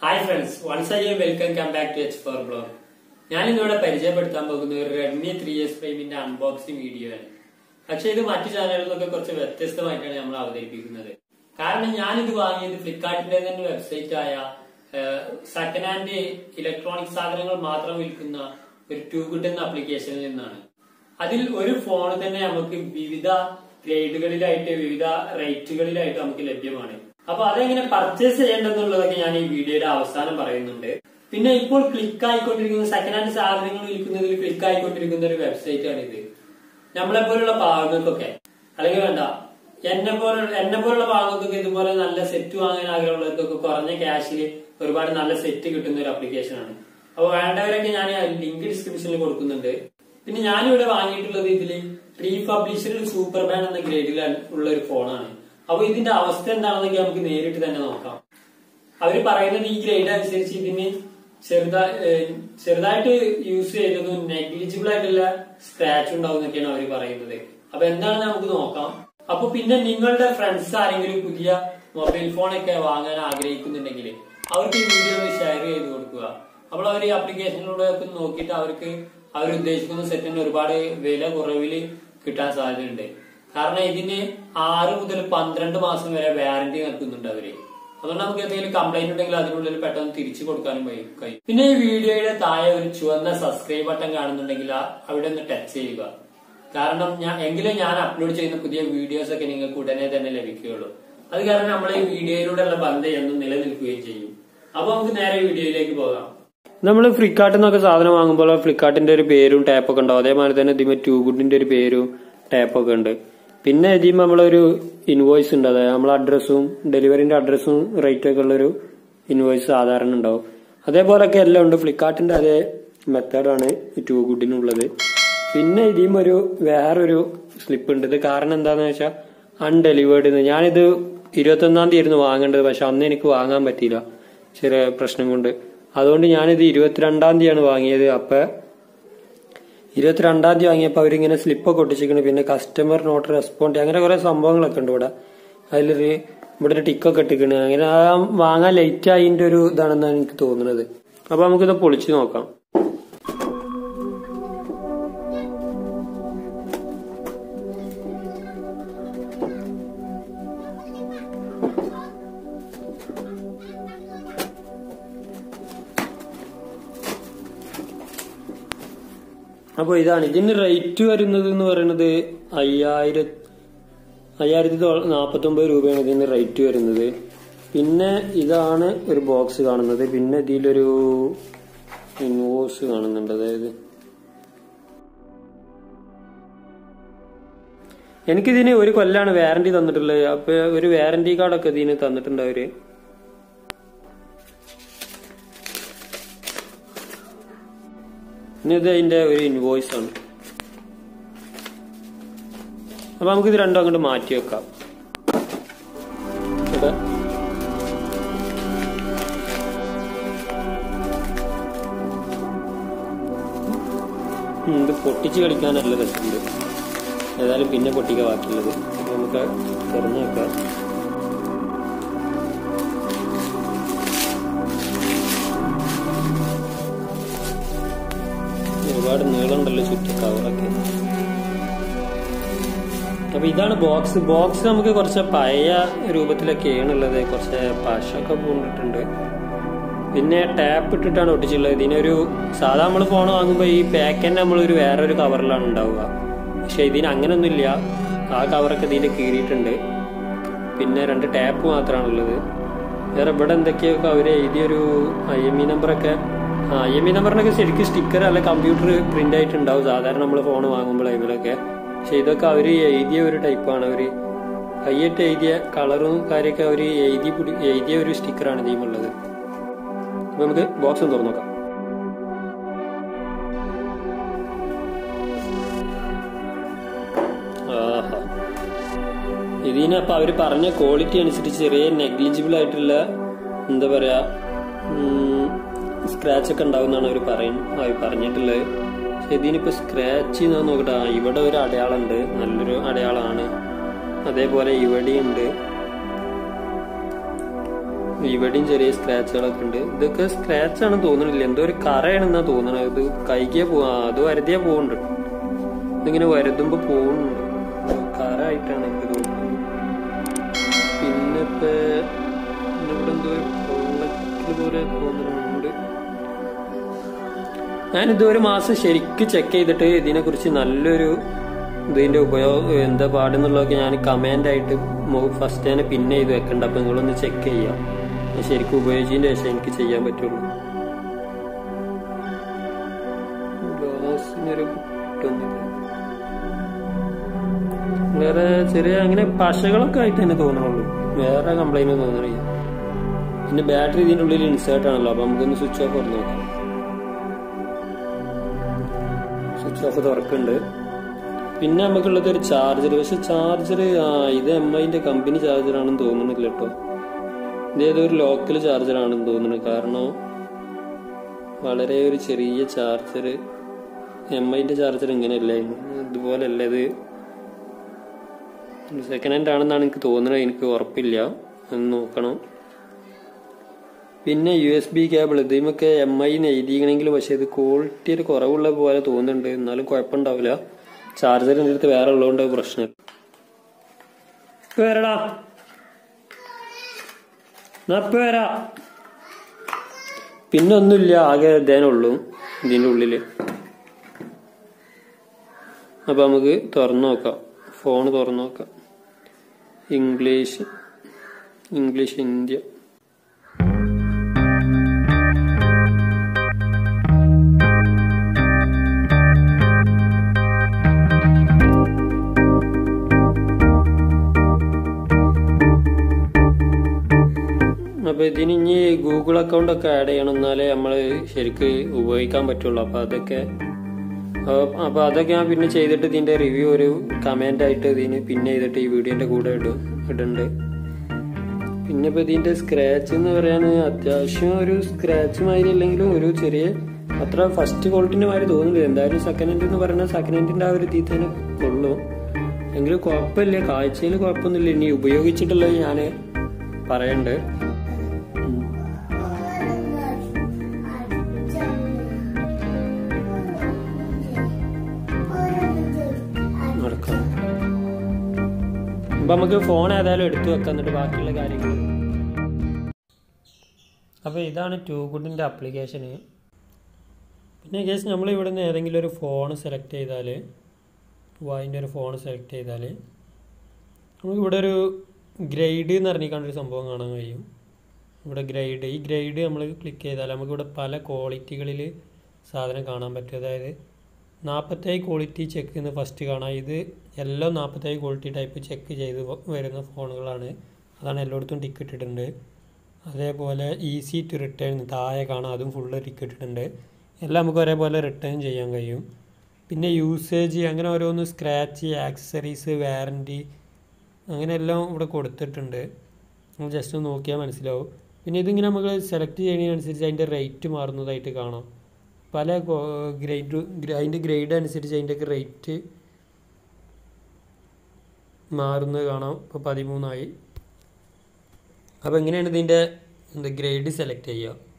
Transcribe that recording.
Hi friends once again welcome come back to H four blog ഞാൻ ഇന്നിവിടെ പരിചയപ്പെടുത്താൻ പോകുന്ന ഒരു റെഡ്മി ത്രീ എസ് പ്രൈമിന്റെ അൺബോക്സിംഗ് വീഡിയോ ആണ് പക്ഷെ ഇത് മറ്റു ചാനലുകളിൽ നിന്നൊക്കെ കുറച്ച് വ്യത്യസ്തമായിട്ടാണ് നമ്മൾ അവതരിപ്പിക്കുന്നത് കാരണം ഞാനിത് വാങ്ങിയത് ഫ്ലിപ്കാർട്ടിന്റെ തന്നെ വെബ്സൈറ്റ് ആയ സെക്കൻഡ് ഹാൻഡ് ഇലക്ട്രോണിക് സാധനങ്ങൾ മാത്രം വിൽക്കുന്ന ഒരു ടൂ ഗുഡ് എന്ന ആപ്ലിക്കേഷനിൽ നിന്നാണ് അതിൽ ഒരു ഫോൺ തന്നെ നമുക്ക് വിവിധ ഗ്രേഡുകളിലായിട്ട് വിവിധ റേറ്റുകളിലായിട്ട് നമുക്ക് ലഭ്യമാണ് അപ്പൊ അതെങ്ങനെ പർച്ചേസ് ചെയ്യേണ്ടതെന്നുള്ളതൊക്കെ ഞാൻ ഈ വീഡിയോയുടെ അവസാനം പറയുന്നുണ്ട് പിന്നെ ഇപ്പോൾ ക്ലിക്ക് ആയിക്കൊണ്ടിരിക്കുന്ന സെക്കൻഡ് ഹാൻഡ് സാധനങ്ങൾ വിൽക്കുന്നതിൽ ക്ലിക്ക് ആയിക്കൊണ്ടിരിക്കുന്ന ഒരു വെബ്സൈറ്റ് ആണ് ഇത് നമ്മളെ പോലുള്ള പാവങ്ങൾക്കൊക്കെ അല്ലെങ്കിൽ വേണ്ട എന്നെ പോലെ എന്നെ പോലുള്ള പാവങ്ങൾക്കൊക്കെ ഇതുപോലെ നല്ല സെറ്റ് വാങ്ങാൻ ആഗ്രഹമുള്ളവർക്കൊക്കെ കുറഞ്ഞ ക്യാഷിൽ ഒരുപാട് നല്ല സെറ്റ് കിട്ടുന്ന ഒരു ആപ്ലിക്കേഷൻ ആണ് അപ്പൊ വേണ്ടവരൊക്കെ ഞാൻ ലിങ്ക് ഡിസ്ക്രിപ്ഷനിൽ കൊടുക്കുന്നുണ്ട് പിന്നെ ഞാനിവിടെ വാങ്ങിയിട്ടുള്ളത് ഇതില് റീപബ്ലിഷ്ഡ് സൂപ്പർ ബാൻ എന്ന ഗ്രേഡിൽ ഉള്ള ഒരു ഫോണാണ് അപ്പൊ ഇതിന്റെ അവസ്ഥ എന്താണെന്നൊക്കെ നമുക്ക് നേരിട്ട് തന്നെ നോക്കാം അവര് പറയുന്നത് ഈ ഗ്രേഡ് അനുസരിച്ച് ഇതിന് ചെറുതാ ഏഹ് ചെറുതായിട്ട് യൂസ് ചെയ്തതും നെഗ്ലിജിബിൾ ആയിട്ടുള്ള സ്ക്രാച്ച് ഉണ്ടാവും എന്നൊക്കെയാണ് അവർ പറയുന്നത് അപ്പൊ എന്താണെന്ന് നമുക്ക് നോക്കാം അപ്പൊ പിന്നെ നിങ്ങളുടെ ഫ്രണ്ട്സ് ആരെങ്കിലും പുതിയ മൊബൈൽ ഫോൺ ഒക്കെ വാങ്ങാൻ ആഗ്രഹിക്കുന്നുണ്ടെങ്കിൽ അവർക്ക് ഈ വീഡിയോ ഒന്ന് ഷെയർ ചെയ്ത് കൊടുക്കുക അപ്പോൾ അവർ ഈ ആപ്ലിക്കേഷനിലൂടെ ഒക്കെ നോക്കിയിട്ട് അവർക്ക് അവർ ഉദ്ദേശിക്കുന്ന സെറ്റിന് ഒരുപാട് വില കുറവിൽ കിട്ടാൻ സാധ്യതയുണ്ട് കാരണം ഇതിന് ആറ് മുതൽ പന്ത്രണ്ട് മാസം വരെ വാറന്റി നൽകുന്നുണ്ട് അവര് അതുകൊണ്ട് നമുക്ക് എന്തെങ്കിലും കംപ്ലൈന്റ് ഉണ്ടെങ്കിൽ അതിനുള്ളിൽ പെട്ടെന്ന് തിരിച്ചു കൊടുക്കാനും കഴിയും കഴിയും. പിന്നെ ഈ വീഡിയോയുടെ താഴെ ഒരു ചുവന്ന സബ്സ്ക്രൈബ് ബട്ടൺ കാണുന്നുണ്ടെങ്കിൽ ആ- അവിടെ ഒന്ന് ടച്ച് ചെയ്യുക കാരണം ഞാൻ എങ്കിലും ഞാൻ അപ്ലോഡ് ചെയ്യുന്ന പുതിയ വീഡിയോസ് ഒക്കെ നിങ്ങൾക്ക് ഉടനെ തന്നെ ലഭിക്കുകയുള്ളൂ അത് കാരണം നമ്മളെ ഈ വീഡിയോയിലൂടെയുള്ള ബന്ധം എന്നും നിലനിൽക്കുകയും ചെയ്യും അപ്പൊ നമുക്ക് നേരെ വീഡിയോയിലേക്ക് പോകാം നമ്മൾ ഫ്ലിപ്കാർട്ടിൽ നിന്നൊക്കെ സാധനം വാങ്ങുമ്പോൾ ഫ്ലിപ്കാർട്ടിന്റെ ഒരു പേരും ടാപ്പൊക്കെ ഉണ്ടാവും അതേമാതിരി തന്നെ ഇതിമ ടൂ ഗുഡിന്റെ ഒരു പേരും ടാപ്പൊക്കെ ഉണ്ട് പിന്നെ ഇതിമ നമ്മളൊരു ഇൻവോയ്സ് ഉണ്ട് അതായത് നമ്മളെ അഡ്രസ്സും ഡെലിവറിന്റെ അഡ്രസ്സും റേറ്റും ഒക്കെ ഉള്ളൊരു ഇൻവോയ്സ് സാധാരണ ഉണ്ടാവും അതേപോലൊക്കെ എല്ലാം ഉണ്ട് ഫ്ലിപ്കാർട്ടിന്റെ അതേ മെത്തേഡാണ് ഈ ടൂ ഗുഡിനുള്ളത് പിന്നെ ഇതിയും ഒരു വേറൊരു സ്ലിപ്പ് ഉണ്ട് ഇത് കാരണം എന്താന്ന് വെച്ചാൽ അൺഡെലിവേർഡ് ഞാനിത് ഇരുപത്തൊന്നാം തീയതി ആയിരുന്നു വാങ്ങേണ്ടത് പക്ഷെ അന്ന് എനിക്ക് വാങ്ങാൻ പറ്റിയില്ല ചെറിയ പ്രശ്നം കൊണ്ട് അതുകൊണ്ട് ഞാനിത് ഇരുപത്തിരണ്ടാം തീയതിയാണ് വാങ്ങിയത് അപ്പൊ ഇരുപത്തിരണ്ടാം തീയതി വാങ്ങിയപ്പോൾ അവരിങ്ങനെ സ്ലിപ്പൊക്കെ ഒട്ടിച്ചിരിക്കണ് പിന്നെ കസ്റ്റമർ നോട്ട് റെസ്പോണ്ട് അങ്ങനെ കുറെ സംഭവങ്ങളൊക്കെ ഉണ്ട് ഇവിടെ അതിലൊരു ഇവിടെ ഒരു ടിക്കൊക്കെ ഇട്ടിക്കണ് അങ്ങനെ ആ വാങ്ങാൻ ലേറ്റ് ആയതിന്റെ ഒരു ഇതാണെന്നാണ് എനിക്ക് തോന്നുന്നത് അപ്പൊ നമുക്കിത് പൊളിച്ചു നോക്കാം അപ്പോൾ ഇതാണ് ഇതിന് റേറ്റ് വരുന്നത് എന്ന് പറയുന്നത് അയ്യായിരം അയ്യായിരത്തി നാൽപ്പത്തി ഒമ്പത് രൂപയാണ് ഇതിന് റേറ്റ് വരുന്നത് പിന്നെ ഇതാണ് ഒരു ബോക്സ് കാണുന്നത് പിന്നെ ഇതിലൊരു ഇൻവോയ്സ് കാണുന്നുണ്ട് അതായത് എനിക്കിതിന് ഒരു കൊല്ലാണ് വാറന്റി തന്നിട്ടുള്ളത് അപ്പൊ ഒരു വാറന്റി കാർഡൊക്കെ ഇതിന് തന്നിട്ടുണ്ട് അവര് ഇനി ഇത് അതിന്റെ ഒരു ഇൻവോയ്സ് ആണ് അപ്പൊ നമുക്ക് ഇത് രണ്ടും അങ്ങോട്ട് മാറ്റി വെക്കാം ഇവിടെ ഉം, ഇത് പൊട്ടിച്ച് കളിക്കാൻ നല്ല രസമുണ്ട് ഏതായാലും പിന്നെ പൊട്ടിക്ക ബാക്കിയുള്ളത് അപ്പൊ നമുക്ക് തുറന്നു വെക്കാം ഒരുപാട് നീളമുണ്ടല്ലോ ചുറ്റും കവറൊക്കെ അപ്പൊ ഇതാണ് ബോക്സ് ബോക്സ് നമുക്ക് കുറച്ച് പഴയ രൂപത്തിലൊക്കെയാണ് ഉള്ളത് കുറച്ച് പശൊക്കെ പൂണ്ടിട്ടുണ്ട് പിന്നെ ടാപ്പ് ഇട്ടിട്ടാണ് ഒട്ടിച്ചുള്ളത് ഇതിനൊരു സാധാ നമ്മൾ ഫോൺ വാങ്ങുമ്പോൾ ഈ പാക്ക് തന്നെ നമ്മളൊരു വേറൊരു കവറിലാണ് ഉണ്ടാവുക പക്ഷെ ഇതിന് അങ്ങനൊന്നുമില്ല ആ കവറൊക്കെ ഇതിന്റെ കീറിയിട്ടുണ്ട് പിന്നെ രണ്ട് ടാപ്പ് മാത്രമാണുള്ളത് വേറെ ഇവിടെ എന്തൊക്കെയൊക്കെ അവർ എഴുതിയൊരു ഐ എം ഇ നമ്പറൊക്കെ ആ ഐ എം ഇ നമ്പറിനൊക്കെ ശരിക്കും സ്റ്റിക്കർ അല്ല കമ്പ്യൂട്ടർ പ്രിന്റ് ആയിട്ടുണ്ടാവും സാധാരണ നമ്മൾ ഫോൺ വാങ്ങുമ്പോൾ ഇതിലൊക്കെ പക്ഷെ ഇതൊക്കെ അവർ എഴുതിയ ഒരു ടൈപ്പാണ് അവർ കയ്യിട്ട് എഴുതിയ കളറും കാര്യമൊക്കെ അവർ എഴുതി പിടി- എഴുതിയ ഒരു സ്റ്റിക്കറാണ് ഇതിമുള്ളത് അപ്പൊ നമുക്ക് ബോക്സ് തുറന്നു നോക്കാം ആഹാ ഇതിന് അപ്പൊ അവര് പറഞ്ഞ ക്വാളിറ്റി അനുസരിച്ച് ചെറിയ നെഗ്ലിജിബിൾ ആയിട്ടുള്ള എന്താ പറയാ സ്ക്രാച്ച് ഒക്കെ ഉണ്ടാവുന്നതാണ് അവർ പറയും അവർ പറഞ്ഞിട്ടുള്ളത് പക്ഷെ ഇതിനിപ്പോ സ്ക്രാച്ച് ഞാൻ നോക്കട്ടെ ആ, ഇവിടെ ഒരു അടയാളം ഉണ്ട് നല്ലൊരു അടയാളമാണ് അതേപോലെ ഇവിടെയുണ്ട് ഇവിടെയും ചെറിയ സ്ക്രാച്ചുകളൊക്കെ ഉണ്ട് ഇതൊക്കെ സ്ക്രാച്ച് ആണ് തോന്നുന്നില്ല എന്തോ ഒരു കറയാണെന്നാ തോന്നണത് ഇത് കൈകിയ പോവാ അത് വരുതിയാ പോകുന്നുണ്ട് ഇതിങ്ങനെ വരുതുമ്പോ പോകുന്നുണ്ട് കറ ആയിട്ടാണ് എനിക്ക് തോന്നുന്നത് പിന്നെ ഇപ്പൊ ഇവിടെ എന്തോ ഒരു പൊള്ളക്കല് പോലെ തോന്നുന്നുണ്ട് ഞാൻ ഇത് ഒരു മാസം ശരിക്ക് ചെക്ക് ചെയ്തിട്ട് ഇതിനെ കുറിച്ച് നല്ലൊരു ഇതിന്റെ ഉപയോഗം എന്താ പാടെന്നുള്ളതൊക്കെ ഞാൻ കമന്റ് ആയിട്ട് ഫസ്റ്റ് തന്നെ പിന്നെ ചെയ്ത് വെക്കണ്ട അപ്പൊ നിങ്ങളൊന്ന് ചെക്ക് ചെയ്യാം ഞാൻ ശരിക്കും ഉപയോഗിച്ചതിന്റെ ശേഷം എനിക്ക് ചെയ്യാൻ പറ്റുള്ളൂ ഗ്ലാസ്സിനൊരു കിട്ടുന്നില്ല വേറെ ചെറിയ അങ്ങനെ പശകളൊക്കെ ആയിട്ട് തന്നെ തോന്നുന്നുള്ളൂ വേറെ കംപ്ലൈന്റ് തോന്നുന്നില്ല പിന്നെ ബാറ്ററി ഇതിന്റെ ഉള്ളിൽ ഇൻസേർട്ട് ആണല്ലോ അപ്പൊ നമുക്കൊന്ന് സ്വിച്ച് ഓഫ് തുറന്ന് നോക്കാം സ്വിച്ച് ഓഫ് തുറക്കുന്നുണ്ട് പിന്നെ നമുക്കുള്ളത് ഒരു ചാർജർ പക്ഷെ ചാർജർ ആ ഇത് എം ഐന്റെ കമ്പനി ചാർജർ ആണെന്ന് തോന്നുന്നില്ല കേട്ടോ ഇത് ഏതോ ഒരു ലോക്കൽ ചാർജർ ആണെന്ന് തോന്നുന്നു കാരണം വളരെ ഒരു ചെറിയ ചാർജർ എം ഐന്റെ ചാർജർ ഇങ്ങനെയല്ല ഇതുപോലല്ല ഇത് സെക്കൻഡ് ഹാൻഡ് ആണെന്നാണ് എനിക്ക് തോന്നുന്നത് എനിക്ക് ഉറപ്പില്ല എന്ന് നോക്കണം പിന്നെ യു എസ് ബി കേബിൾ ഇതിമൊക്കെ എം ഐ എഴുതിക്കണമെങ്കിൽ പക്ഷെ ഇത് ക്വാളിറ്റി ഒരു കുറവുള്ള പോലെ തോന്നുന്നുണ്ട് എന്നാലും കുഴപ്പമുണ്ടാവില്ല ചാർജറിന്റെ അടുത്ത് വേറെ ഉള്ളതുകൊണ്ട് പ്രശ്നം ഇപ്പൊ വരടാ എന്നാ ഇപ്പൊ വരാ പിന്നെ ഒന്നുമില്ല ആകെ ഇതേനുള്ളൂ ഇതിന്റെ ഉള്ളില് അപ്പൊ നമുക്ക് തുറന്നു നോക്കാം ഫോൺ തുറന്നു നോക്കാം ഇംഗ്ലീഷ് ഇംഗ്ലീഷ് ഇന്ത്യ അപ്പൊ ഇതിന് ഇനി ഗൂഗിൾ അക്കൗണ്ട് ഒക്കെ ആഡ് ചെയ്യണം എന്നാലേ നമ്മൾ ശരിക്ക് ഉപയോഗിക്കാൻ പറ്റുള്ളൂ അപ്പൊ അതൊക്കെ അപ്പൊ- അപ്പൊ അതൊക്കെ ഞാൻ പിന്നെ ചെയ്തിട്ട് ഇതിന്റെ റിവ്യൂ ഒരു കമന്റ് ആയിട്ട് ഇതിന് പിന്നെ ചെയ്തിട്ട് ഈ വീഡിയോന്റെ കൂടെ ഇടും ഇടുന്നുണ്ട് പിന്നെ ഇപ്പൊ ഇതിന്റെ സ്ക്രാച്ച് എന്ന് പറയാൻ അത്യാവശ്യം ഒരു സ്ക്രാച്ച് മാതിരി അല്ലെങ്കിലും ഒരു ചെറിയ അത്ര ഫസ്റ്റ് ക്വാളിറ്റിന്റെ മാതിരി തോന്നുന്നില്ല എന്തായാലും സെക്കൻഡ് ഹാൻഡ് എന്ന് പറയുന്നത് സെക്കൻഡ് ഹാൻഡിന്റെ ആ ഒരു ഇതിൽ തന്നെ ഉള്ളൂ എങ്കിലും കുഴപ്പമില്ല കാഴ്ചയിൽ കുഴപ്പമൊന്നുമില്ല ഇനി ഉപയോഗിച്ചിട്ടുള്ളത് ഞാൻ പറയണ്ട് നടക്കാം അപ്പൊ നമുക്ക് ഫോൺ ഏതായാലും എടുത്തു വെക്കാം എന്നിട്ട് ബാക്കിയുള്ള കാര്യങ്ങൾ അപ്പോൾ ഇതാണ് ടൂ ഗുഡിൻ്റെ ആപ്ലിക്കേഷന് പിന്നെ കേസ് നമ്മൾ ഇവിടെ നിന്ന് ഏതെങ്കിലും ഒരു ഫോൺ സെലക്ട് ചെയ്താൽ വായിൻ്റെ ഒരു ഫോൺ സെലക്ട് ചെയ്താൽ നമുക്ക് ഇവിടെ ഒരു ഗ്രേഡ് എന്ന് പറഞ്ഞിക്കാണ്ട് ഒരു സംഭവം കാണാൻ കഴിയും ഇവിടെ ഗ്രേഡ് ഈ ഗ്രേഡ് നമ്മൾ ക്ലിക്ക് ചെയ്താൽ നമുക്കിവിടെ പല ക്വാളിറ്റികളിൽ സാധനം കാണാൻ പറ്റും അതായത് നാൽപ്പത്തേഴ് ക്വാളിറ്റി ചെക്ക് എന്ന് ഫസ്റ്റ് കാണാം ഇത് എല്ലാം നാൽപ്പത്തേഴ് ക്വാളിറ്റി ടൈപ്പ് ചെക്ക് ചെയ്ത് വ- വരുന്ന ഫോണുകളാണ് അതാണ് എല്ലായിടത്തും ടിക്ക് ഇട്ടിട്ടുണ്ട് അതേപോലെ ഈസി ടു റിട്ടേൺ താഴെ കാണാം അതും ഫുള്ള് ടിക്ക് ഇട്ടിട്ടുണ്ട് എല്ലാം നമുക്ക് ഒരേപോലെ റിട്ടേൺ ചെയ്യാൻ കഴിയും പിന്നെ യൂസേജ് അങ്ങനെ ഓരോന്ന് സ്ക്രാച്ച് ആക്സസറീസ് വാറൻറ്റി അങ്ങനെ എല്ലാം ഇവിടെ കൊടുത്തിട്ടുണ്ട് നമ്മൾ ജസ്റ്റ് ഒന്ന് നോക്കിയാൽ മനസ്സിലാവും പിന്നെ ഇതിങ്ങനെ നമുക്ക് സെലക്ട് ചെയ്യുന്നതിനനുസരിച്ച് അതിൻ്റെ റേറ്റ് മാറുന്നതായിട്ട് കാണാം പല ഗ്രേഡ് അതിൻ്റെ ഗ്രേഡ് അനുസരിച്ച് അതിൻ്റെയൊക്കെ റേറ്റ് മാറുന്നത് കാണാം ഇപ്പോൾ പതിമൂന്നായി അപ്പോൾ എങ്ങനെയാണ് ഇതിൻ്റെ എന്താ ഗ്രേഡ് സെലക്ട് ചെയ്യുക